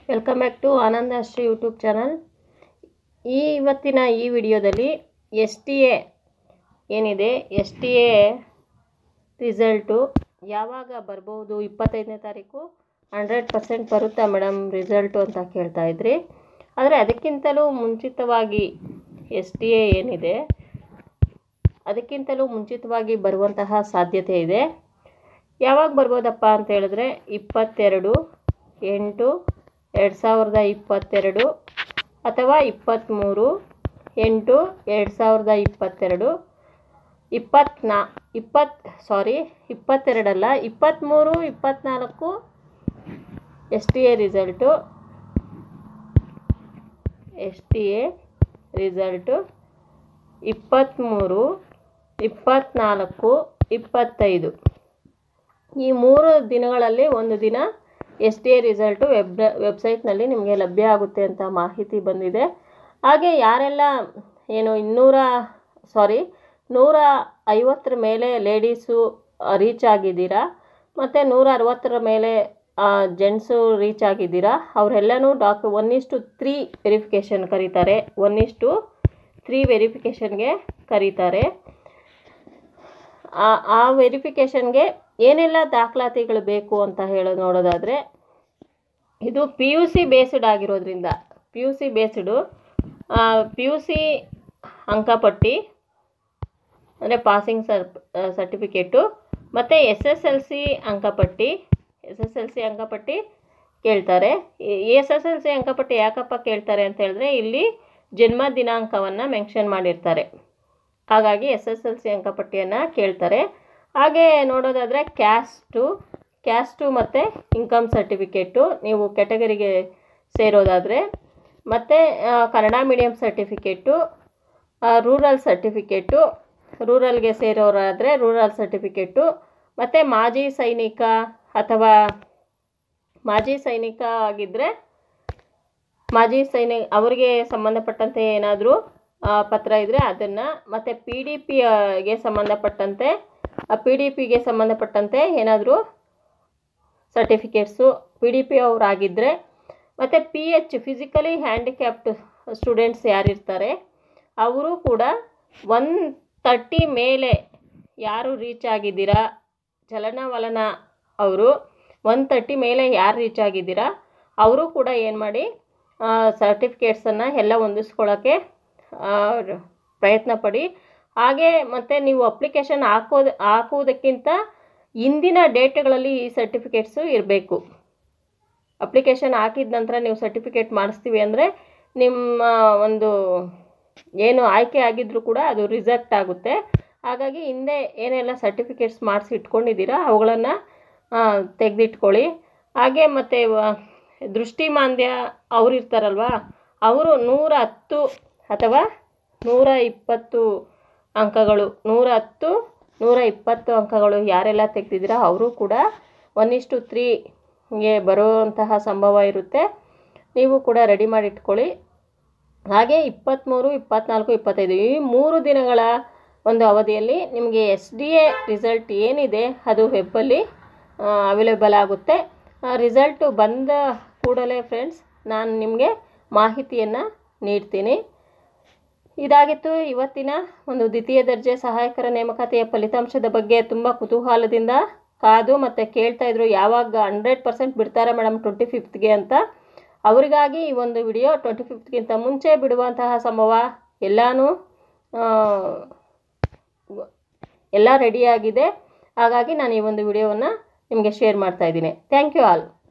welcome back to Ananda Shri YouTube channel ಈ ಇವತ್ತಿನ ಈ ವಿಡಿಯೋದಲ್ಲಿ ಎಸ್ ಟಿ ಎ ಏನಿದೆ ಎಸ್ ಟಿ ಎ ರಿಸಲ್ಟು ಯಾವಾಗ ಬರ್ಬೋದು ಇಪ್ಪತ್ತೈದನೇ ತಾರೀಕು ಹಂಡ್ರೆಡ್ ಪರ್ಸೆಂಟ್ ಬರುತ್ತಾ ಮೇಡಮ್ ರಿಸಲ್ಟು ಅಂತ ಕೇಳ್ತಾ ಇದ್ರಿ ಆದರೆ ಅದಕ್ಕಿಂತಲೂ ಮುಂಚಿತವಾಗಿ ಎಸ್ ಟಿ ಎ ಏನಿದೆ ಅದಕ್ಕಿಂತಲೂ ಮುಂಚಿತವಾಗಿ ಬರುವಂತಹ ಸಾಧ್ಯತೆ ಇದೆ ಯಾವಾಗ ಬರ್ಬೋದಪ್ಪ ಅಂತ ಹೇಳಿದ್ರೆ ಇಪ್ಪತ್ತೆರಡು ಎಂಟು ಎರಡು ಸಾವಿರದ ಇಪ್ಪತ್ತೆರಡು ಅಥವಾ ಇಪ್ಪತ್ತ್ಮೂರು ಎಂಟು ಎರಡು ಸಾವಿರದ ಇಪ್ಪತ್ತೆರಡು ಇಪ್ಪತ್ನಾ ಇಪ್ಪತ್ತು ಸಾರಿ ಇಪ್ಪತ್ತೆರಡಲ್ಲ ಇಪ್ಪತ್ತ್ಮೂರು ಇಪ್ಪತ್ತ್ನಾಲ್ಕು S T A result S T A result ಇಪ್ಪತ್ತ್ಮೂರು ಇಪ್ಪತ್ತ್ನಾಲ್ಕು ಇಪ್ಪತ್ತೈದು ಈ ಮೂರು ದಿನಗಳಲ್ಲಿ ಒಂದು ದಿನ S T A result web ವೆಬ್ಸೈಟ್ನಲ್ಲಿ ನಿಮಗೆ ಲಭ್ಯ ಆಗುತ್ತೆ ಅಂತ ಮಾಹಿತಿ ಬಂದಿದೆ ಹಾಗೆ ಯಾರೆಲ್ಲ ಏನು ಇನ್ನೂರ ಸಾರಿ ನೂರ ಐವತ್ತರ ಮೇಲೆ ಲೇಡೀಸು ರೀಚ್ ಆಗಿದ್ದೀರಾ ಮತ್ತು ನೂರ ಅರವತ್ತರ ಮೇಲೆ ಜೆಂಟ್ಸು ರೀಚ್ ಆಗಿದ್ದೀರಾ ಅವರೆಲ್ಲನೂ ಡಾಕ್ ಒನ್ ಇಷ್ಟು ತ್ರೀ ವೆರಿಫಿಕೇಷನ್ ಕರೀತಾರೆ ಒನ್ ಇಷ್ಟು ತ್ರೀ ವೆರಿಫಿಕೇಷನ್ಗೆ ಕರೀತಾರೆ ಆ ಆ ವೆರಿಫಿಕೇಷನ್ಗೆ ಏನೆಲ್ಲ ದಾಖಲಾತಿಗಳು ಬೇಕು ಅಂತ ಹೇಳೋ ನೋಡೋದಾದರೆ ಇದು ಪಿ ಯು ಸಿ ಬೇಸ್ಡ್ ಆಗಿರೋದ್ರಿಂದ P U C based P U C ಅಂಕಪಟ್ಟಿ ಅಂದರೆ ಪಾಸಿಂಗ್ ಸರ್ ಸರ್ಟಿಫಿಕೇಟು ಮತ್ತು ಎಸ್ ಎಸ್ ಎಲ್ ಸಿ ಅಂಕಪಟ್ಟಿ ಎಸ್ ಎಸ್ ಎಲ್ ಸಿ ಅಂಕಪಟ್ಟಿ ಕೇಳ್ತಾರೆ ಎಸ್ ಎಸ್ ಎಲ್ ಸಿ ಅಂಕಪಟ್ಟಿ ಯಾಕಪ್ಪ ಕೇಳ್ತಾರೆ ಅಂತ ಹೇಳಿದ್ರೆ ಇಲ್ಲಿ ಜನ್ಮ ದಿನಾಂಕವನ್ನು ಮೆನ್ಷನ್ ಮಾಡಿರ್ತಾರೆ ಹಾಗಾಗಿ ಎಸ್ ಎಸ್ ಎಲ್ ಸಿ ಅಂಕಪಟ್ಟಿಯನ್ನು ಕೇಳ್ತಾರೆ ಹಾಗೆ ನೋಡೋದಾದರೆ ಕ್ಯಾಸ್ಟು ಕ್ಯಾಸ್ಟು ಮತ್ತು ಇನ್ಕಮ್ ಸರ್ಟಿಫಿಕೇಟು ನೀವು ಕೆಟಗರಿಗೆ ಸೇರೋದಾದರೆ ಮತ್ತು Kannada medium certificate rural certificate ರೂರಲ್ಗೆ ಸೇರೋರಾದರೆ ರೂರಲ್ ಸರ್ಟಿಫಿಕೇಟು ಮತ್ತು ಮಾಜಿ ಸೈನಿಕ ಅಥವಾ ಮಾಜಿ ಸೈನಿಕ ಆಗಿದ್ದರೆ ಮಾಜಿ ಸೈನಿಕ ಅವರಿಗೆ ಸಂಬಂಧಪಟ್ಟಂತೆ ಏನಾದರೂ ಪತ್ರ ಇದ್ದರೆ ಅದನ್ನು ಮತ್ತು ಪಿ ಡಿ ಪಿಗೆ ಸಂಬಂಧಪಟ್ಟಂತೆ ಪಿ ಡಿ ಪಿಗೆ ಸಂಬಂಧಪಟ್ಟಂತೆ ಏನಾದರೂ ಸರ್ಟಿಫಿಕೇಟ್ಸು ಪಿ ಡಿ ಪಿ ಅವರಾಗಿದ್ದರೆ ಮತ್ತು P H physically handicapped students ಯಾರಿರ್ತಾರೆ ಅವರು ಕೂಡ ಒನ್ ತರ್ಟಿ ಮೇಲೆ ಯಾರು ರೀಚ್ ಆಗಿದ್ದೀರಾ ಚಲನವಲನ ಅವರು ಒನ್ ತರ್ಟಿ ಮೇಲೆ ಯಾರು ರೀಚ್ ಆಗಿದ್ದೀರಾ ಅವರು ಕೂಡ ಏನು ಮಾಡಿ ಸರ್ಟಿಫಿಕೇಟ್ಸನ್ನು ಎಲ್ಲ ಹೊಂದಿಸ್ಕೊಳ್ಳೋಕ್ಕೆ ಪ್ರಯತ್ನ ಪಡಿ ಹಾಗೆ ಮತ್ತು ನೀವು ಅಪ್ಲಿಕೇಶನ್ ಹಾಕೋದು ಹಾಕುವುದಕ್ಕಿಂತ ಇಂದಿನ ಡೇಟ್ಗಳಲ್ಲಿ ಈ ಸರ್ಟಿಫಿಕೇಟ್ಸು ಇರಬೇಕು ಅಪ್ಲಿಕೇಶನ್ ಹಾಕಿದ ನಂತರ ನೀವು ಸರ್ಟಿಫಿಕೇಟ್ ಮಾಡಿಸ್ತೀವಿ ಅಂದರೆ ನಿಮ್ಮ ಒಂದು ಏನು ಆಯ್ಕೆ ಆಗಿದ್ದರೂ ಕೂಡ ಅದು ರಿಜೆಕ್ಟ್ ಆಗುತ್ತೆ ಹಾಗಾಗಿ ಹಿಂದೆ ಏನೆಲ್ಲ ಸರ್ಟಿಫಿಕೇಟ್ಸ್ ಮಾಡಿಸಿ ಇಟ್ಕೊಂಡಿದ್ದೀರಾ ಅವುಗಳನ್ನು ತೆಗೆದಿಟ್ಕೊಳ್ಳಿ ಹಾಗೆ ಮತ್ತು ದೃಷ್ಟಿಮಾಂದ್ಯ ಅವ್ರು ಇರ್ತಾರಲ್ವ ಅವರು ನೂರ ಹತ್ತು ಅಥವಾ ನೂರ ಇಪ್ಪತ್ತು ಅಂಕಗಳು ನೂರ ಹತ್ತು ನೂರ ಇಪ್ಪತ್ತು ಅಂಕಗಳು ಯಾರೆಲ್ಲ ತೆಗೆದಿದ್ದೀರಾ ಅವರು ಕೂಡ ಒನ್ ಇಷ್ಟು ತ್ರೀಗೆ ಬರುವಂತಹ ಸಂಭವ ಇರುತ್ತೆ ನೀವು ಕೂಡ ರೆಡಿ ಮಾಡಿ ಇಟ್ಕೊಳ್ಳಿ ಹಾಗೆ ಇಪ್ಪತ್ತ್ಮೂರು ಇಪ್ಪತ್ತ್ನಾಲ್ಕು ಇಪ್ಪತ್ತೈದು ಈ ಮೂರು ದಿನಗಳ ಒಂದು ಅವಧಿಯಲ್ಲಿ ನಿಮಗೆ ಎಸ್ ಡಿ ಎ ರಿಸಲ್ಟ್ ಏನಿದೆ ಅದು ವೆಬ್ಬಲ್ಲಿ ಅವೈಲೇಬಲ್ ಆಗುತ್ತೆ ರಿಸಲ್ಟು ಬಂದ ಕೂಡಲೇ ಫ್ರೆಂಡ್ಸ್ ನಾನು ನಿಮಗೆ ಮಾಹಿತಿಯನ್ನು ನೀಡ್ತೀನಿ ಇದಾಗಿತ್ತು ಇವತ್ತಿನ ಒಂದು ದ್ವಿತೀಯ ದರ್ಜೆ ಸಹಾಯಕರ ನೇಮಕಾತಿಯ ಫಲಿತಾಂಶದ ಬಗ್ಗೆ ತುಂಬ ಕುತೂಹಲದಿಂದ ಕಾದು ಮತ್ತು ಕೇಳ್ತಾ ಇದ್ರು ಯಾವಾಗ ಹಂಡ್ರೆಡ್ ಪರ್ಸೆಂಟ್ ಬಿಡ್ತಾರೆ ಮೇಡಮ್ ಟ್ವೆಂಟಿ ಫಿಫ್ತ್ಗೆ ಅಂತ ಅವರಿಗಾಗಿ ಈ ಒಂದು ವಿಡಿಯೋ ಟ್ವೆಂಟಿ ಫಿಫ್ತ್ಗಿಂತ ಮುಂಚೆ ಬಿಡುವಂತಹ ಸಂಭವ ಎಲ್ಲನೂ ಎಲ್ಲ ರೆಡಿಯಾಗಿದೆ ಹಾಗಾಗಿ ನಾನು ಈ ಒಂದು ವಿಡಿಯೋವನ್ನು ನಿಮಗೆ ಶೇರ್ ಮಾಡ್ತಾ ಇದ್ದೀನಿ ಥ್ಯಾಂಕ್ ಯು ಆಲ್